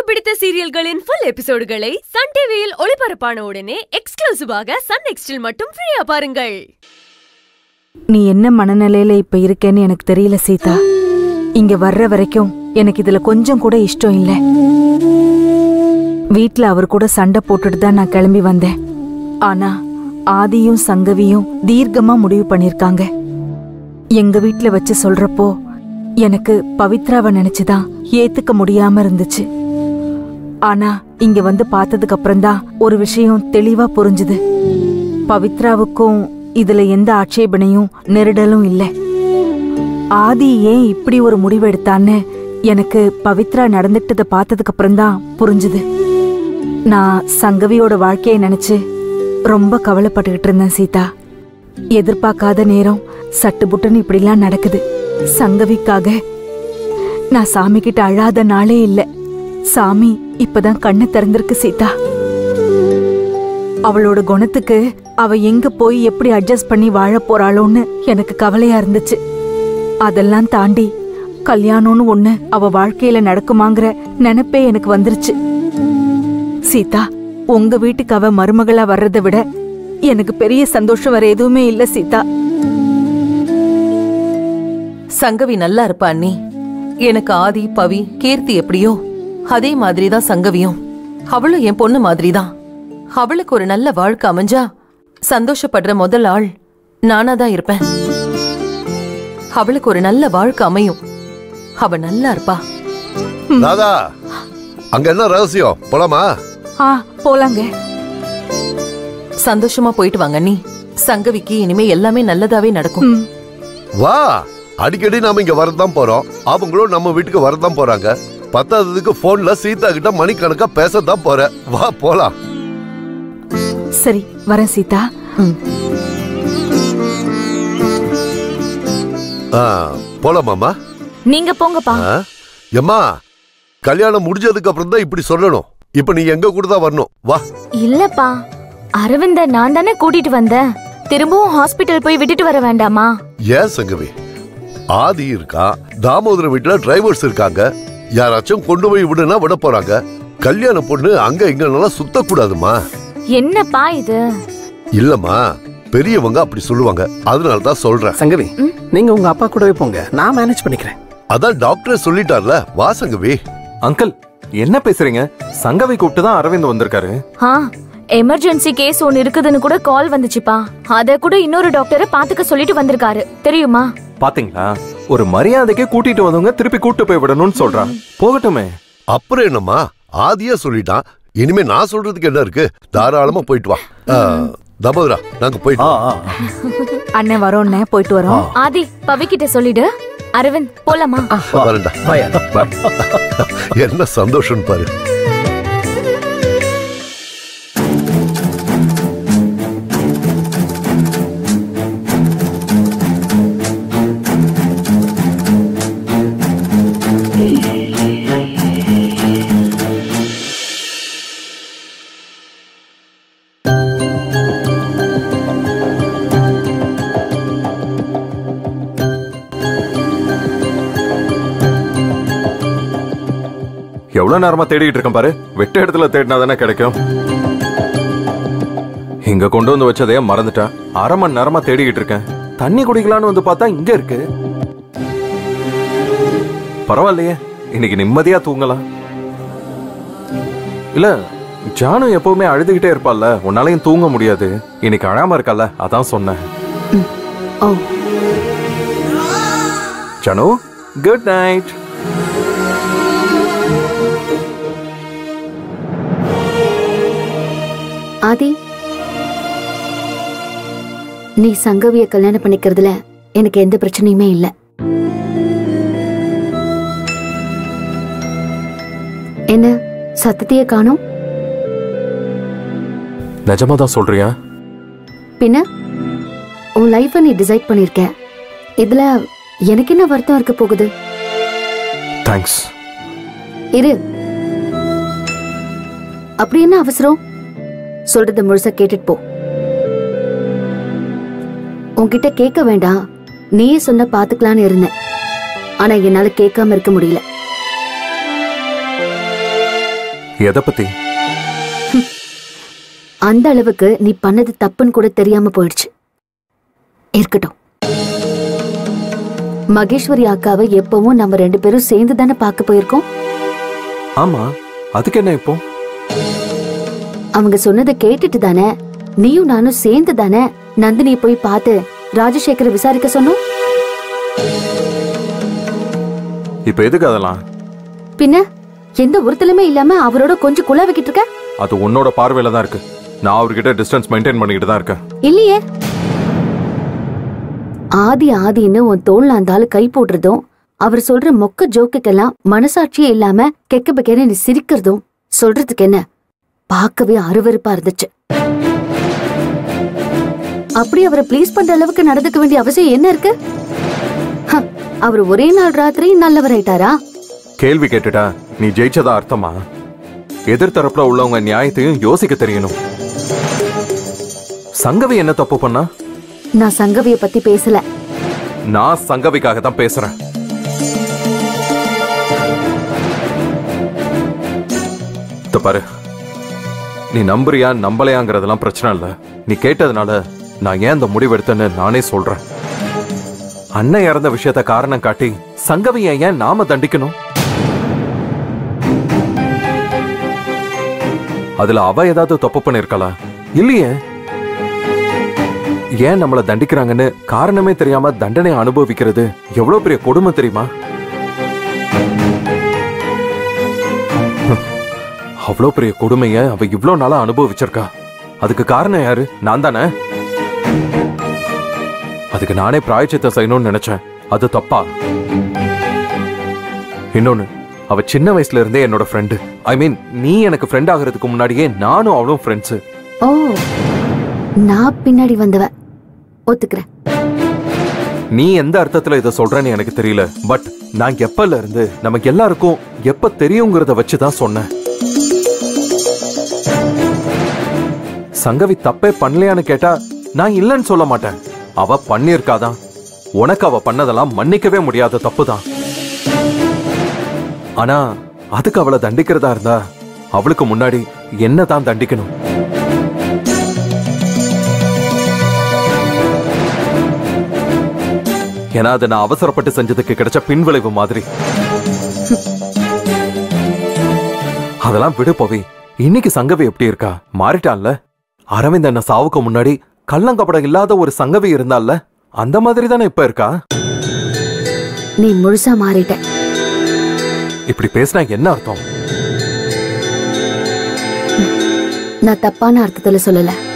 பிடித்த சீரியல்களின் full எபிசோடுகளை Sun டிவியில் ஒளிபரப்பான உடனே எக்ஸ்க்ளூசிவாக சன் நெக்ஸ்டில் மட்டும் ஃப்ரீயா பாருங்கள் நீ என்ன மனநிலையில இப்ப இருக்கேன்னு எனக்கு தெரியல சீதா இங்க வர்ற வரைக்கும் எனக்கு இதுல கொஞ்சம் கூட இஷ்டம் இல்ல வீட்ல அவர் கூட சண்டை போட்டுட்டு தான் நான் கிளம்பி வந்தேன் ஆனா ஆதியும் சங்கவியும் தீர்க்கமா முடிவு பண்ணிருக்காங்க எங்க வீட்ல வச்சு சொல்றப்போ எனக்கு பவித்ராவை நினைச்சுதான் ஏத்துக்க முடியாம இருந்துச்சு ஆனா இங்க வந்து பார்த்ததுக்கு அப்புறம்தான் ஒரு விஷயம் தெளிவா புரிஞ்சுது பவித்ராவுக்கும் இதுல எந்த ஆட்சேபனையும் நெருடலும் இல்ல ஆதி ஏன் இப்படி ஒரு முடிவெடுத்தான்னு எனக்கு பவித்ரா நடந்துட்டத பார்த்ததுக்கு அப்புறம்தான் புரிஞ்சுது நான் சங்கவியோட வாழ்க்கையை நினைச்சு ரொம்ப கவலைப்பட்டுக்கிட்டு இருந்தேன் சீதா எதிர்பார்க்காத நேரம் சட்டுபுட்டுன்னு இப்படிலாம் நடக்குது சங்கவிக்காக நான் சாமி கிட்ட அழாத நாளே இல்ல சாமி இப்பதான் கண்ணு திறந்திருக்கு சீதா அவளோட குணத்துக்கு அவ எங்க போய் எப்படி அட்ஜஸ்ட் பண்ணி வாழ போறாளோன்னு எனக்கு கவலையா இருந்துச்சு அதெல்லாம் தாண்டி கல்யாணம்னு ஒண்ணு அவ வாழ்க்கையில நடக்குமாங்கிற நினைப்பே எனக்கு வந்துருச்சு சீதா உங்க வீட்டுக்கு அவ மருமகளா வர்றதை விட எனக்கு பெரிய சந்தோஷம் வேற எதுவுமே இல்ல சீதா சங்கவி நல்லா இருப்பா அண்ணி எனக்கு ஆதி பவி கீர்த்தி எப்படியோ அதே மாதிரிதான் சங்கவியும் அவளும் என் பொண்ணு மாதிரிதான் அவளுக்கு ஒரு நல்ல வாழ்க்கை அமைஞ்சா சந்தோஷப்படுற முதல் ஆள் நானா தான் இருப்பேன் அவளுக்கு ஒரு நல்ல வாழ்க்கை அமையும் அவ நல்லா இருப்பா தாதா அங்க என்ன ரகசியம் போலாமா ஆ போலாங்க சந்தோஷமா போயிட்டு வாங்க அண்ணி சங்கவிக்கு இனிமே எல்லாமே நல்லதாவே நடக்கும் ம், வா அடிக்கடி நாம இங்க வரதான் போறோம் அவங்களும் நம்ம வீட்டுக்கு வரதான் போறாங்க பத்தாததுக்கு போன்ல சீதா கிட்ட மணிக்கணக்கா பேசத்தான் போற வா போலாம் சரி வரேன் சீதா ம். ஆ, போலாமாமா நீங்க போங்கப்பா ஆ? எம்மா கல்யாணம் முடிஞ்சதுக்கு அப்புறம் தான் இப்படி சொல்லணும் இப்ப நீ எங்க கூட தான் வரணும் வா இல்லப்பா அரவிந்த நான் தானே கூட்டிட்டு வந்தேன் திரும்பவும் ஹாஸ்பிட்டல் போய் விட்டுட்டு வர வேண்டாமா ஏன் சங்கவி ஆதி இருக்கா தாமோதர வீட்டுல டிரைவர்ஸ் இருக்காங்க யாராச்சும் கொண்டு போய் விடுனா விட போறாங்க கல்யாண பொண்ணு அங்க இங்கனால சுத்தக்கூடாதுமா என்னப்பா இது இல்லம்மா பெரியவங்க அப்படி சொல்லுவாங்க அதனால தான் சொல்றேன் சங்கவி நீங்க உங்க அப்பா கூடவே போங்க நான் மேனேஜ் பண்ணிக்கிறேன் அதான் டாக்டர் சொல்லிட்டார்ல வா சங்கவி அங்கிள் என்ன பேசுறீங்க சங்கவை கூப்பிட்டு தான் அரவிந்த் வந்திருக்காரு ஆ எமர்ஜென்சி கேஸ் ஒன்னு இருக்குதுன்னு கூட கால் வந்துச்சுப்பா அத கூட இன்னொரு டாக்டரை பாத்துக்க சொல்லிட்டு வந்திருக்காரு தெரியுமா பாத்தீங்களா ஒரு மரியாதைக்கே கூட்டிட்டு வந்தவங்க திருப்பி கூட்டு போய் விடணும்னு சொல்றான் போகட்டுமே அப்புறம் என்னம்மா ஆதியா சொல்லிட்டான் இனிமே நான் சொல்றதுக்கு என்ன இருக்கு தாராளமா போயிட்டு வா ஆ, தாமோதரா நாங்க போயிட்டு ஆ, வரோம். ஆ, ஆ. அண்ணன் வரோன்னே போயிட்டு வரோம் ஆதி பவிக்கிட்ட சொல்லிடு அரவிந்த் போலாமா வரேன்டா பாய் என்ன சந்தோஷம் பாரு எவ்வளவு நேரமா தேடிட்டு இருக்கேன் பாரு வெட்ட இடத்துல தேடினா தானே கிடைக்கும் இங்க கொண்டு வந்து வச்சதையே மறந்துட்டேன் அரை மணி நேரமா தேடிக்கிட்டு இருக்கேன் தண்ணி குடிக்கலான்னு வந்து பார்த்தா இங்க இருக்கு பரவாயில்லையே இன்னைக்கு நிம்மதியா தூங்கலாம் இல்ல ஜானு எப்பவுமே அழுதுகிட்டே இருப்பாள்ல உன்னாலையும் தூங்க முடியாது இன்னைக்கு அழாம இருக்கல்ல அதான் சொன்னேன் ஓ ஜானு குட் நைட் ஆதி நீ சங்கவிய கல்யாணம் பண்ணிக்கிறதுல எனக்கு எந்த பிரச்சனையுமே இல்ல என்ன சத்தத்தையே காணோம் நிஜமா தான் சொல்றியா பின்ன உன் லைஃப நீ டிசைட் பண்ணிருக்க இதுல எனக்கு என்ன வருத்தம் இருக்க போகுது தேங்க்ஸ் இரு அப்படி என்ன அவசரம் சொல்றத முழுசா கேட்டுட்டு போ உன்கிட்ட கேட்க வேண்டாம் நீயே சொன்ன பாத்துக்கலான்னு இருந்தேன் ஆனா என்னால கேட்காம இருக்க முடியல எதை பத்தி அந்த அளவுக்கு நீ பண்ணது தப்புன்னு கூட தெரியாம போயிடுச்சு இருக்கட்டும் மகேஸ்வரி அக்காவை எப்பவும் நம்ம ரெண்டு பேரும் சேர்ந்து தானே பார்க்க போயிருக்கோம் ஆமா அதுக்கு என்ன இப்போ அவங்க சொன்னதை கேட்டுட்டு தானே நீயும் நானும் சேர்ந்து தானே நந்தினியை போய் பார்த்து ராஜசேகரை விசாரிக்க சொன்னோம் இப்ப எதுக்கு அதெல்லாம் பின்ன எந்த உறுத்தலுமே இல்லாம அவரோட கொஞ்சம் குழாவிக்கிட்டு இருக்க அது உன்னோட பார்வையில தான் இருக்கு நான் அவர்கிட்ட டிஸ்டன்ஸ் மெயின்டைன் பண்ணிக்கிட்டு தான் இருக்கேன் இல்லையே ஆதி ஆதின்னு உன் தோல்ல அந்த ஆளு கை போடுறதும் அவர் சொல்ற மொக்க ஜோக்குக்கெல்லாம் மனசாட்சியே இல்லாம கெக்க பெக்கேன்னு நீ சிரிக்கிறதும் சொல்றதுக்கு என்ன பார்க்கவே அருவருப்பா இருந்துச்சு அப்படி அவரை ப்ளீஸ் பண்ற அளவுக்கு நடந்துக்க வேண்டிய அவசியம் என்ன இருக்கு ஹ, அவர் ஒரே நாள் ராத்திரி நல்லவர் ஆயிட்டாரா கேள்வி கேட்டுட்டா நீ ஜெயிச்சதா அர்த்தமா எதிர்த்தரப்புல உள்ளவங்க நியாயத்தையும் யோசிக்க தெரியணும் சங்கவி என்ன தப்பு பண்ணா நான் சங்கவிய பத்தி பேசல நான் சங்கவிக்காக தான் பேசுறேன் இத பாரு நீ நம்புறியா நம்பலையாங்கிறதெல்லாம் பிரச்சனை இல்ல நீ கேட்டதுனால நான் ஏன் இந்த முடிவெடுத்தேன்னு நானே சொல்றேன் அண்ணன் இறந்த விஷயத்த காரணம் காட்டி சங்கவியை ஏன் நாம தண்டிக்கணும் அதுல அவ ஏதாவது தப்பு பண்ணிருக்கலா இல்லையே ஏன் நம்மள தண்டிக்கிறாங்கன்னு காரணமே தெரியாம தண்டனை அனுபவிக்கிறது எவ்வளவு பெரிய கொடுமை தெரியுமா அவ்வளவு பெரிய கொடுமைய அவ இவ்ளோ நாளா அனுபவிச்சிருக்கா அதுக்கு காரணம் யாரு நான் தானே அதுக்கு நானே பிராயச்சித்தம் செய்யணும்னு நினைச்சேன் அது தப்பா இன்னொன்னு அவ சின்ன வயசுல இருந்தே என்னோட ஃப்ரெண்டு ஐ மீன் நீ எனக்கு ஃப்ரெண்ட் ஆகிறதுக்கு முன்னாடியே நானும் அவளும் ஃப்ரெண்ட்ஸ் ஓ நான் பின்னாடி வந்தவ ஒத்துக்கிறேன் நீ எந்த அர்த்தத்துல இத சொல்றேன்னு எனக்கு தெரியல பட் நான் எப்பல இருந்து நமக்கு எல்லாருக்கும் எப்ப தெரியுங்கிறத வச்சுதான் சொன்னேன் சங்கவி தப்பே பண்ணலையான்னு கேட்டா நான் இல்லைன்னு சொல்ல மாட்டேன் அவ பண்ணியிருக்காதான் உனக்கு அவ பண்ணதெல்லாம் மன்னிக்கவே முடியாத தப்புதான் ஆனா அதுக்கு அவளை தண்டிக்கிறதா இருந்தா அவளுக்கு முன்னாடி என்ன தான் தண்டிக்கணும் ஏன்னா அதை நான் அவசரப்பட்டு செஞ்சதுக்கு கிடைச்ச பின்விளைவு மாதிரி அதெல்லாம் விடு போவி இன்னைக்கு சங்கவி எப்படி இருக்கா மாறிட்டான்ல அரவிந்த் என்ன சாவுக்கு முன்னாடி கள்ளங்கப்படம் இல்லாத ஒரு சங்கவி இருந்தால்ல அந்த மாதிரி தானே இப்ப இருக்கா நீ முழுசா மாறிட்ட இப்படி பேசினா என்ன அர்த்தம் நான் தப்பான அர்த்தத்துல சொல்லல